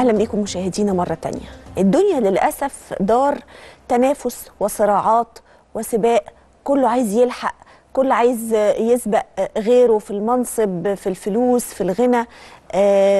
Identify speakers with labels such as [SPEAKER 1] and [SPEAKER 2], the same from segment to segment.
[SPEAKER 1] اهلا بيكم مشاهدينا مره تانية الدنيا للاسف دار تنافس وصراعات وسباق كله عايز يلحق كله عايز يسبق غيره في المنصب في الفلوس في الغنى آه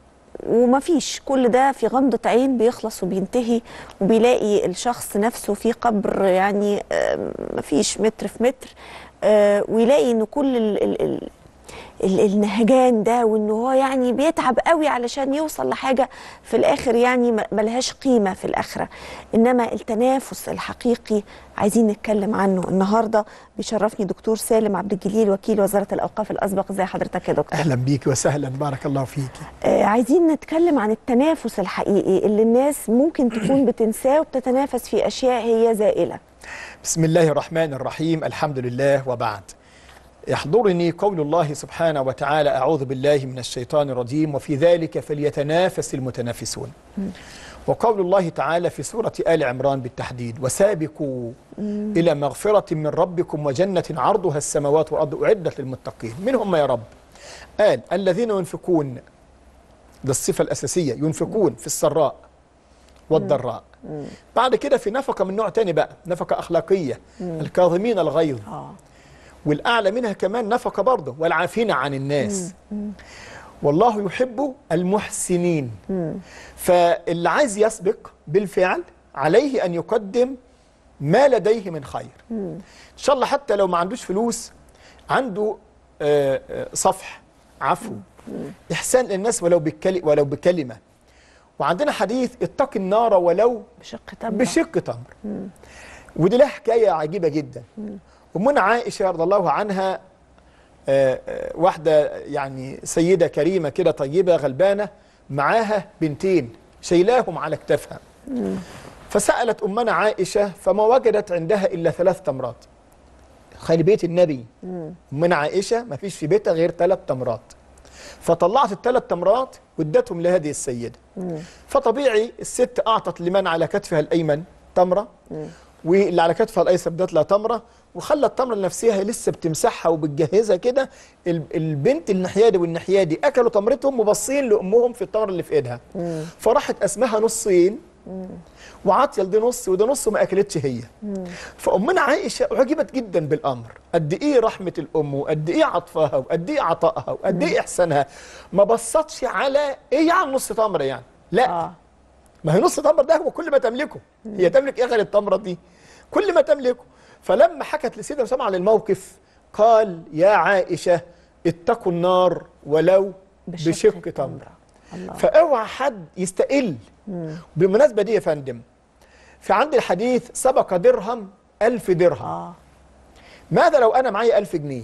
[SPEAKER 1] ومفيش كل ده في غمضة عين بيخلص وبينتهي وبيلاقي الشخص نفسه في قبر يعني آه مفيش متر في متر آه ويلاقي ان كل ال ال ال ال- النهجان ده وان هو يعني بيتعب قوي علشان يوصل لحاجه في الاخر يعني ما- ملهاش قيمه في الاخره انما التنافس الحقيقي عايزين نتكلم عنه النهارده بيشرفني دكتور سالم عبد الجليل وكيل وزاره الاوقاف الاسبق ازي حضرتك يا دكتور
[SPEAKER 2] اهلا بيك وسهلا بارك الله فيك
[SPEAKER 1] آه عايزين نتكلم عن التنافس الحقيقي اللي الناس ممكن تكون بتنساه وبتتنافس في اشياء هي زائله
[SPEAKER 2] بسم الله الرحمن الرحيم الحمد لله وبعد يحضرني قول الله سبحانه وتعالى أعوذ بالله من الشيطان الرجيم وفي ذلك فليتنافس المتنافسون وقول الله تعالى في سورة آل عمران بالتحديد وسابقوا إلى مغفرة من ربكم وجنة عرضها السماوات والأرض أعدت للمتقين من هم يا رب قال الذين ينفقون ده الصفة الأساسية ينفقون في السراء والضراء بعد كده في نفقة من نوع تاني بقى نفقة أخلاقية الكاظمين الغيظ
[SPEAKER 1] اه
[SPEAKER 2] والأعلى منها كمان نفقة برضه والعافين عن الناس والله يحب المحسنين فاللي عايز يسبق بالفعل عليه أن يقدم ما لديه من خير إن شاء الله حتى لو ما عندوش فلوس عنده آه، آه، صفح عفو إحسان للناس ولو بكل ولو بكلمة وعندنا حديث اتق النار ولو
[SPEAKER 1] بشق تمر
[SPEAKER 2] بشق تمر ودي لها حكايه عجيبه جدا امنا عائشه رضي الله عنها آه، آه، واحده يعني سيده كريمه كده طيبه غلبانه معاها بنتين شيلاهم على كتافها فسالت امنا عائشه فما وجدت عندها الا ثلاث تمرات خلي بيت النبي امنا عائشه ما فيش في بيتها غير ثلاث تمرات فطلعت الثلاث تمرات وادتهم لهذه السيده فطبيعي الست اعطت لمن على كتفها الايمن تمره واللي على كتفها الايسر ادت لها تمره وخلى التمره لنفسها هي لسه بتمسحها وبتجهزها كده ال- البنت الناحيه دي والناحيه دي اكلوا تمرتهم وباصين لامهم في التمره اللي في ايدها فراحت قسمها نصين وعاطيه لدي نص وده نص وما اكلتش هي فامنا عائشه اعجبت جدا بالامر قد ايه رحمه الام وقد ايه عطفها وقد ايه عطائها وقد ايه احسانها ما بصتش على ايه يعني نص تمره يعني لا
[SPEAKER 1] اه
[SPEAKER 2] ما هي نص تمر ده هو كل ما تملكه هي تملك ايه غير التمره دي كل ما تملكه فلما حكت لسيدنا اسامه عن الموقف قال يا عائشه اتقوا النار ولو
[SPEAKER 1] بشق
[SPEAKER 2] بشق
[SPEAKER 1] تمرة.
[SPEAKER 2] تمره
[SPEAKER 1] الله
[SPEAKER 2] فاوعى حد يستقل بالمناسبه دي يا فندم في عند الحديث سبق درهم ألف درهم
[SPEAKER 1] اه
[SPEAKER 2] ماذا لو انا معايا ألف جنيه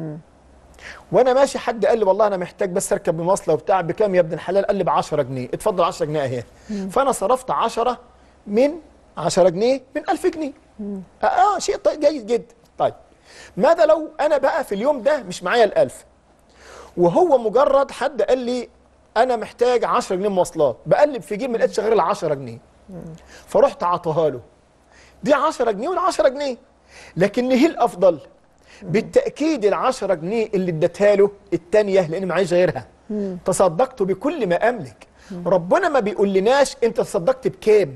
[SPEAKER 2] وانا ماشي حد قال لي والله انا محتاج بس اركب بمواصله وبتاع بكام يا ابن الحلال قال لي ب 10 جنيه اتفضل 10 جنيه اهي فانا صرفت 10 من 10 جنيه من 1000 جنيه اه, آه شيء طيب جيد جدا طيب ماذا لو انا بقى في اليوم ده مش معايا الألف وهو مجرد حد قال لي انا محتاج 10 جنيه مواصلات بقلب في جيب ما لقيتش غير ال 10 جنيه فرحت عطاها له دي 10 جنيه وال 10 جنيه لكن هي الافضل بالتاكيد ال 10 جنيه اللي اديتها له الثانيه لان معيش غيرها تصدقت بكل ما املك ربنا ما بيقول لناش انت تصدقت بكام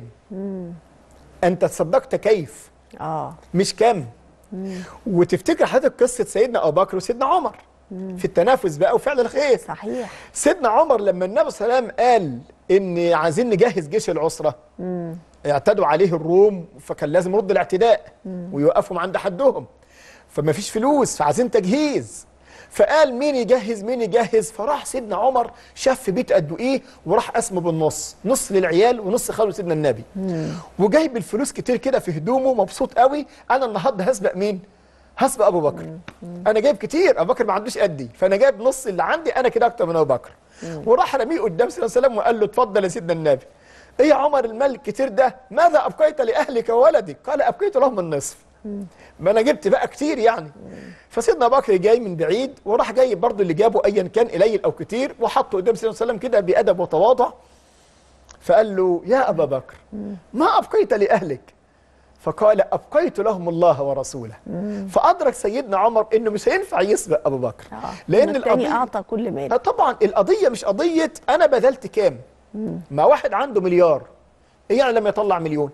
[SPEAKER 2] انت تصدقت كيف
[SPEAKER 1] اه
[SPEAKER 2] مش كم وتفتكر حضرتك قصه سيدنا ابو بكر وسيدنا عمر في التنافس بقى وفعل الخير
[SPEAKER 1] صحيح
[SPEAKER 2] سيدنا عمر لما النبي صلى الله عليه وسلم قال ان عايزين نجهز جيش العسره اعتدوا عليه الروم فكان لازم يرد الاعتداء ويوقفهم عند حدهم فما فيش فلوس فعايزين تجهيز فقال مين يجهز مين يجهز فراح سيدنا عمر شاف في بيت قد ايه وراح قسمه بالنص نص للعيال ونص خاله سيدنا النبي وجايب الفلوس كتير كده في هدومه مبسوط قوي انا النهارده هسبق مين هسبق ابو بكر انا جايب كتير ابو بكر ما عندوش قدي فانا جايب نص اللي عندي انا كده اكتر من ابو بكر وراح رميه قدام سيدنا السلام وقال له اتفضل يا سيدنا النبي ايه يا عمر المال الكتير ده ماذا ابقيت لاهلك وولدك قال ابقيت لهم النصف ما انا جبت بقى كتير يعني فسيدنا ابو بكر جاي من بعيد وراح جاي برضه اللي جابه ايا كان قليل او كتير وحطه قدام سيدنا السلام كده بادب وتواضع فقال له يا ابا بكر ما ابقيت لاهلك فقال ابقيت لهم الله ورسوله فادرك سيدنا عمر انه مش هينفع يسبق ابو بكر
[SPEAKER 1] اه
[SPEAKER 2] لان
[SPEAKER 1] الثاني
[SPEAKER 2] القضيه
[SPEAKER 1] اعطى كل
[SPEAKER 2] آه
[SPEAKER 1] مال
[SPEAKER 2] طبعا القضيه مش قضيه انا بذلت كام ما واحد عنده مليار ايه يعني لما يطلع مليون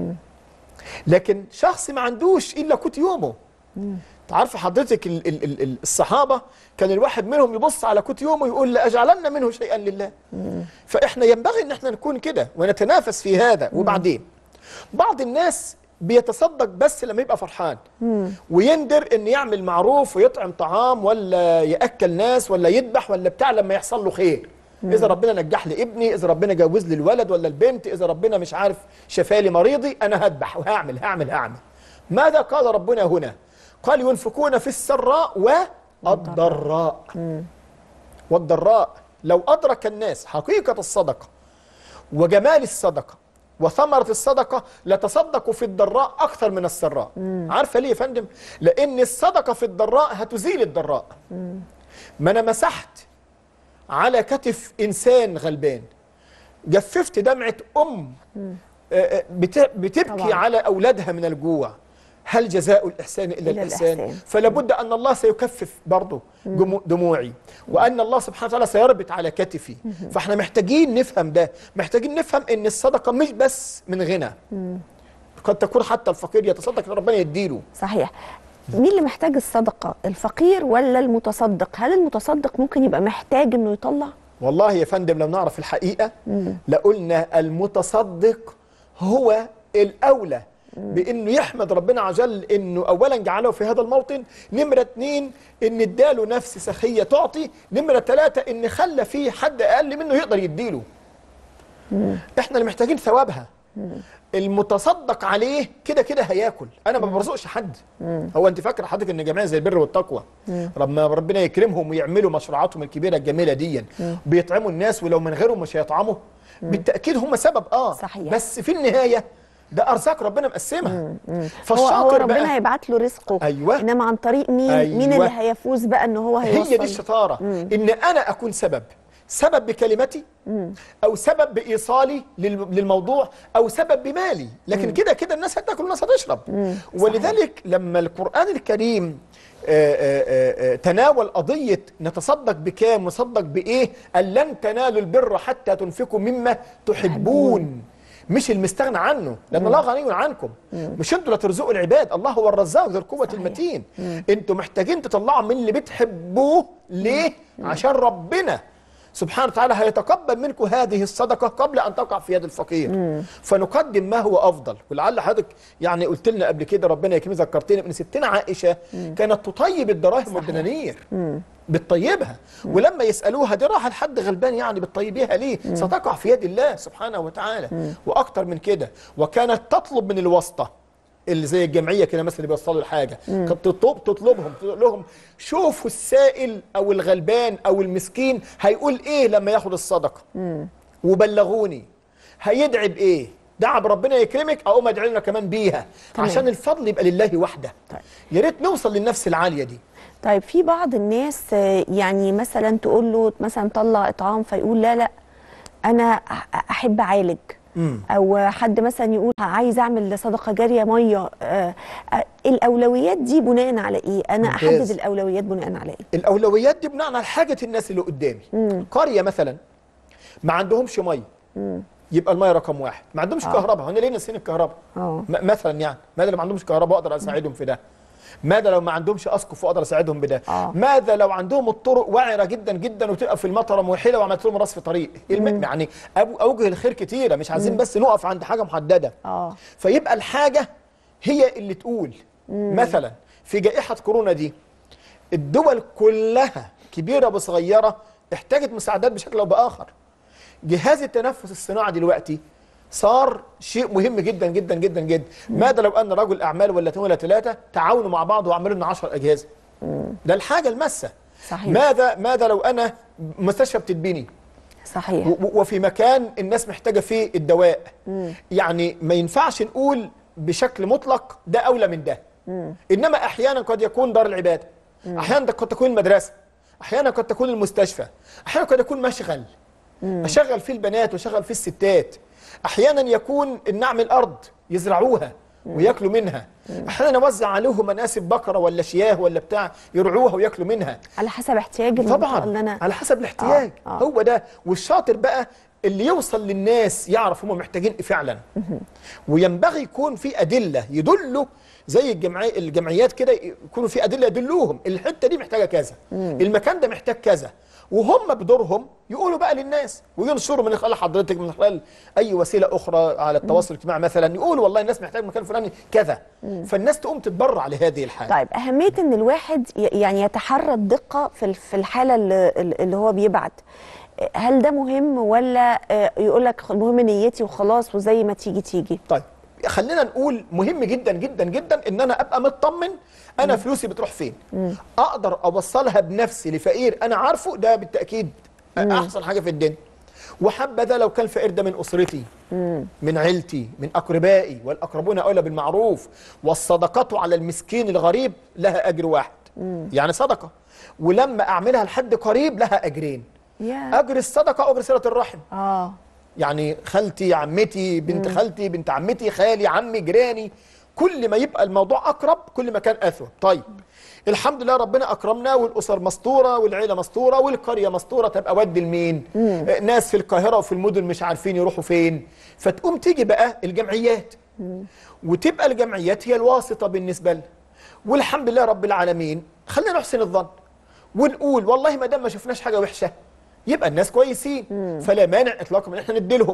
[SPEAKER 2] لكن شخص ما عندوش الا قوت يومه تعرف حضرتك ال ال ال ال- الصحابه كان الواحد منهم يبص على قوت يومه يقول لاجعلن منه شيئا لله فاحنا ينبغي ان احنا نكون كده ونتنافس في هذا وبعدين بعض الناس بيتصدق بس لما يبقى فرحان ويندر ان يعمل معروف ويطعم طعام ولا ياكل ناس ولا يذبح ولا بتاع لما يحصل له خير اذا ربنا نجح لي ابني اذا ربنا جوز لي الولد ولا البنت اذا ربنا مش عارف شفالي مريضي انا هذبح وهعمل هعمل هعمل ماذا قال ربنا هنا قال ينفقون في السراء والضراء والضراء لو أدرك الناس حقيقة الصدقة وجمال الصدقة وثمرة الصدقة لتصدقوا في الضراء أكثر من السراء عارفة ليه يا فندم؟ لأن الصدقة في الضراء هتزيل الضراء ما أنا مسحت على كتف إنسان غلبان جففت دمعة أم آه، آه، بت- بتبكي
[SPEAKER 1] طبعاً.
[SPEAKER 2] على أولادها من الجوع هل جزاء الإحسان إلا
[SPEAKER 1] إلا
[SPEAKER 2] الإحسان
[SPEAKER 1] الإحسان.
[SPEAKER 2] فلا بد أن الله سيكفف برضه جمو- دموعي وأن الله سبحانه وتعالى سيربط على كتفي فاحنا محتاجين نفهم ده محتاجين نفهم أن الصدقة مش بس من غنى قد تكون حتى الفقير يتصدق ان ربنا يديله
[SPEAKER 1] صحيح مين اللي محتاج الصدقه الفقير ولا المتصدق هل المتصدق ممكن يبقى محتاج انه يطلع
[SPEAKER 2] والله يا فندم لو نعرف الحقيقة لقلنا المتصدق هو الأولى بأنه يحمد ربنا عز وجل أنه أولا جعله في هذا الموطن نمرة اتنين أن اداله نفس سخية تعطي نمرة ثلاثة أن خلى فيه حد أقل منه يقدر يديله احنا اللي محتاجين ثوابها المتصدق عليه كده كده هياكل انا ما برزقش حد هو انت فاكره حضرتك ان جمعيه زي البر والتقوى لما ربنا يكرمهم ويعملوا مشروعاتهم الكبيره الجميله دي بيطعموا الناس ولو من غيرهم مش هيطعموا بالتاكيد هم سبب اه
[SPEAKER 1] صحيح.
[SPEAKER 2] بس في النهايه ده ارزاق ربنا مقسمها
[SPEAKER 1] هو هو
[SPEAKER 2] فالشاطر
[SPEAKER 1] ربنا
[SPEAKER 2] بقى
[SPEAKER 1] هيبعت له رزقه
[SPEAKER 2] أيوة.
[SPEAKER 1] انما عن طريق مين
[SPEAKER 2] أيوة.
[SPEAKER 1] مين اللي هيفوز بقى ان هو هيوصل
[SPEAKER 2] هي دي الشطاره ان انا اكون سبب سبب بكلمتي او سبب بايصالي لل- للموضوع او سبب بمالي لكن كده كده الناس هتاكل والناس هتشرب ولذلك لما القران الكريم آه، آه، آه، تناول قضية نتصدق بكام نصدق بإيه قال لن تنالوا البر حتى تنفقوا مما تحبون مش المستغنى عنه لأن الله غني عنكم مش انتوا اللي ترزقوا العباد الله هو الرزاق ذو القوة
[SPEAKER 1] صحيح.
[SPEAKER 2] المتين انتوا محتاجين تطلعوا من اللي بتحبوه ليه عشان ربنا سبحانه وتعالى هيتقبل منكم هذه الصدقة قبل أن تقع في يد الفقير فنقدم ما هو أفضل ولعل حضرتك يعني قلت لنا قبل كده ربنا يكرمك ذكرتني ان ستنا عائشة كانت تطيب الدراهم والدنانير بتطيبها ولما يسألوها دي راح لحد غلبان يعني بتطيبيها ليه ستقع في يد الله سبحانه وتعالى وأكتر من كده وكانت تطلب من الواسطة اللي زي الجمعيه كده مثلا اللي بيوصلوا الحاجه كانت تطلب تطلبهم تقول لهم شوفوا السائل او الغلبان او المسكين هيقول ايه لما ياخد الصدقه وبلغوني هيدعي بايه دعا بربنا يكرمك اقوم ادعي لنا كمان بيها
[SPEAKER 1] تمام.
[SPEAKER 2] عشان الفضل يبقى لله وحده
[SPEAKER 1] طيب.
[SPEAKER 2] يا ريت نوصل للنفس العاليه دي
[SPEAKER 1] طيب في بعض الناس آه، يعني مثلا تقول له مثلا طلع اطعام فيقول لا لا انا أح- احب اعالج
[SPEAKER 2] مم.
[SPEAKER 1] او حد مثلا يقول عايز اعمل صدقه جاريه ميه آه، آه، الاولويات دي بناء على ايه انا
[SPEAKER 2] ممتاز.
[SPEAKER 1] احدد الاولويات بناء على ايه
[SPEAKER 2] الاولويات دي بناء على حاجه الناس اللي قدامي قريه مثلا ما عندهمش ميه يبقى الميه رقم واحد ما عندهمش
[SPEAKER 1] آه.
[SPEAKER 2] كهرباء هنا ليه ناسين الكهرباء
[SPEAKER 1] اه
[SPEAKER 2] م- مثلا يعني ماذا لو ما عندهمش كهرباء اقدر اساعدهم في ده ماذا لو ما عندهمش اسقف واقدر اساعدهم بده
[SPEAKER 1] آه.
[SPEAKER 2] ماذا لو عندهم الطرق وعره جدا جدا وتبقى في المطره موحده وعملت لهم راس في طريق الم... يعني أبو- اوجه الخير كتيره مش عايزين بس نقف عند حاجه محدده
[SPEAKER 1] اه
[SPEAKER 2] فيبقى الحاجه هي اللي تقول مثلا في جائحه كورونا دي الدول كلها كبيره وصغيره احتاجت مساعدات بشكل او باخر جهاز التنفس الصناعي دلوقتي صار شيء مهم جدا جدا جدا جدا ماذا لو ان رجل اعمال ولا اثنين ولا ثلاثه تعاونوا مع بعض وعملوا لنا 10 اجهزه ده الحاجه الماسه
[SPEAKER 1] صحيح
[SPEAKER 2] ماذا ماذا لو انا مستشفى بتتبني
[SPEAKER 1] صحيح
[SPEAKER 2] و- و- وفي مكان الناس محتاجه فيه الدواء يعني ما ينفعش نقول بشكل مطلق ده اولى من ده انما احيانا قد يكون دار العباده احيانا قد تكون المدرسه احيانا قد تكون المستشفى احيانا قد يكون مشغل اشغل فيه البنات واشغل فيه الستات احيانا يكون ان نعمل ارض يزرعوها وياكلوا منها احيانا نوزع عليهم مناسب بقره ولا شياه ولا بتاع يرعوها وياكلوا منها
[SPEAKER 1] على حسب احتياج المنطقه
[SPEAKER 2] طبعا
[SPEAKER 1] اللي انا
[SPEAKER 2] على حسب الاحتياج
[SPEAKER 1] آه، آه.
[SPEAKER 2] هو ده والشاطر بقى اللي يوصل للناس يعرف هم محتاجين ايه فعلا وينبغي يكون في ادله يدلوا زي الجمعي الجمعيات كده يكونوا في ادله يدلوهم الحته دي محتاجه كذا المكان ده محتاج كذا وهم بدورهم يقولوا بقى للناس وينشروا من خلال حضرتك من خلال اي وسيله اخرى على التواصل الاجتماعي مثلا يقولوا والله الناس محتاج مكان فلاني كذا فالناس تقوم تتبرع لهذه الحاله
[SPEAKER 1] طيب أهمية إن الواحد ي- يعني يتحرى الدقة في ال- في الحالة اللي, اللي هو بيبعت هل ده مهم ولا آه، يقول لك المهم نيتي وخلاص وزي ما تيجي تيجي
[SPEAKER 2] طيب خلينا نقول مهم جدا جدا جدا ان انا ابقى مطمن انا فلوسي بتروح فين اقدر اوصلها بنفسي لفقير انا عارفه ده بالتاكيد احسن حاجه في الدنيا وحبذا لو كان الفقير ده من اسرتي من عيلتي من اقربائي والاقربون اولى بالمعروف والصدقه على المسكين الغريب لها اجر واحد يعني صدقه ولما اعملها لحد قريب لها اجرين
[SPEAKER 1] يا
[SPEAKER 2] اجر الصدقه واجر صله الرحم
[SPEAKER 1] اه
[SPEAKER 2] يعني خالتي عمتي بنت خالتي بنت عمتي خالي عمي جيراني كل ما يبقى الموضوع اقرب كل ما كان اثوب طيب الحمد لله ربنا اكرمنا والاسر مستوره والعيله مستوره والقريه مستوره تبقى ودي لمين آه، ناس في القاهره وفي المدن مش عارفين يروحوا فين فتقوم تيجي بقى الجمعيات وتبقى الجمعيات هي الواسطه بالنسبه لنا والحمد لله رب العالمين خلينا نحسن الظن ونقول والله ما دام ما شفناش حاجه وحشه يبقى الناس كويسين فلا مانع اطلاقا من ان احنا نديلهم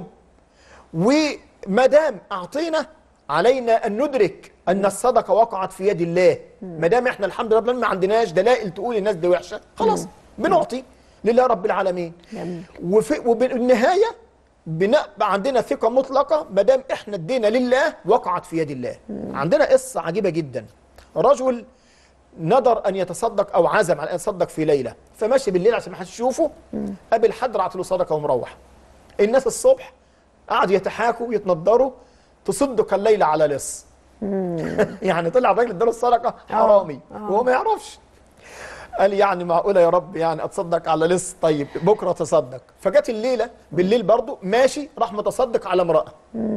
[SPEAKER 2] وما دام اعطينا علينا ان ندرك ان الصدقه وقعت في يد الله ما دام احنا الحمد لله ما عندناش دلائل تقول الناس دي وحشه خلاص بنعطي لله رب العالمين
[SPEAKER 1] جميل.
[SPEAKER 2] وفي وبالنهايه بنبقى عندنا ثقه مطلقه ما دام احنا ادينا لله وقعت في يد الله عندنا قصه عجيبه جدا رجل نذر ان يتصدق او عزم على ان يتصدق في ليله فماشي بالليل عشان ما حدش يشوفه قابل حد رعت له صدقه ومروح الناس الصبح قعدوا يتحاكوا ويتنضروا تصدق الليله على لص يعني طلع الراجل اداله الصدقه حرامي وهو ما يعرفش قال يعني معقوله يا رب يعني اتصدق على لص طيب بكره تصدق فجت الليله بالليل برضه ماشي راح متصدق على امراه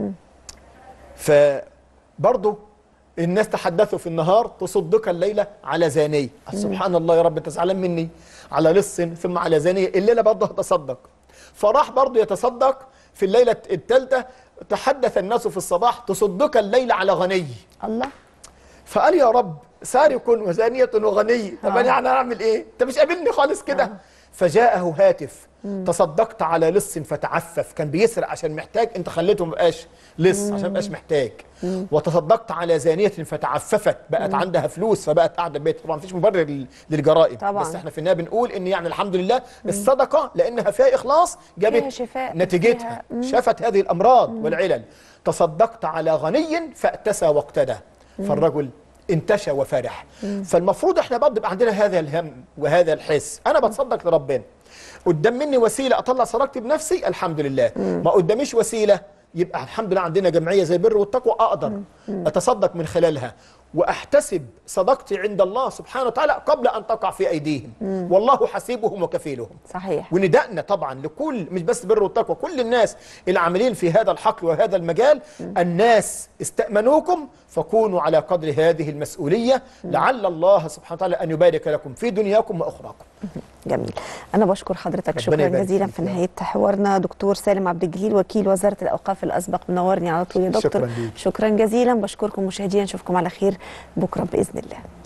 [SPEAKER 2] فبرضه الناس تحدثوا في النهار تصدق الليله على زاني سبحان الله يا رب انت زعلان مني على لص ثم على زانيه الليله برضه هتصدق فراح برضه يتصدق في الليله الثالثه تحدث الناس في الصباح تصدق الليله على غني
[SPEAKER 1] الله
[SPEAKER 2] فقال يا رب سارق وزانية وغني طب
[SPEAKER 1] آه.
[SPEAKER 2] انا يعني اعمل ايه انت مش قابلني خالص كده فجاءه هاتف تصدقت على لص فتعفف كان بيسرق عشان محتاج انت خليته مبقاش لص عشان مبقاش محتاج وتصدقت على زانية فتعففت بقت عندها فلوس فبقت قاعدة بيت طبعا مفيش مبرر لل- للجرائم
[SPEAKER 1] طبعاً.
[SPEAKER 2] بس احنا في النهاية بنقول ان يعني الحمد لله الصدقة لانها فيها اخلاص
[SPEAKER 1] فيها
[SPEAKER 2] جابت
[SPEAKER 1] شفاء،
[SPEAKER 2] نتيجتها
[SPEAKER 1] فيها-
[SPEAKER 2] شافت هذه الامراض والعلل تصدقت على غني فاتسى واقتدى فالرجل انتشى وفرح فالمفروض احنا برضه يبقى عندنا هذا الهم وهذا الحس انا بتصدق لربنا قدام مني وسيله اطلع صدقتي بنفسي الحمد لله ما قداميش وسيله يبقى الحمد لله عندنا جمعيه زي البر والتقوى اقدر اتصدق من خلالها واحتسب صدقتي عند الله سبحانه وتعالى قبل ان تقع في ايديهم والله حسيبهم وكفيلهم
[SPEAKER 1] صحيح
[SPEAKER 2] وندائنا طبعا لكل مش بس بر والتقوى كل الناس العاملين في هذا الحقل وهذا المجال الناس استأمنوكم فكونوا على قدر هذه المسؤولية لعل الله سبحانه وتعالى أن يبارك لكم في دنياكم وأخراكم
[SPEAKER 1] جميل انا بشكر حضرتك
[SPEAKER 2] ربنا
[SPEAKER 1] شكرا
[SPEAKER 2] يبارك
[SPEAKER 1] جزيلا
[SPEAKER 2] فيك
[SPEAKER 1] في
[SPEAKER 2] يا رب.
[SPEAKER 1] نهايه حوارنا دكتور سالم عبد الجليل وكيل وزاره الاوقاف الاسبق منورني على طول يا دكتور
[SPEAKER 2] شكراً ليك.
[SPEAKER 1] شكرا جزيلا بشكركم مشاهدينا نشوفكم على خير بكره باذن الله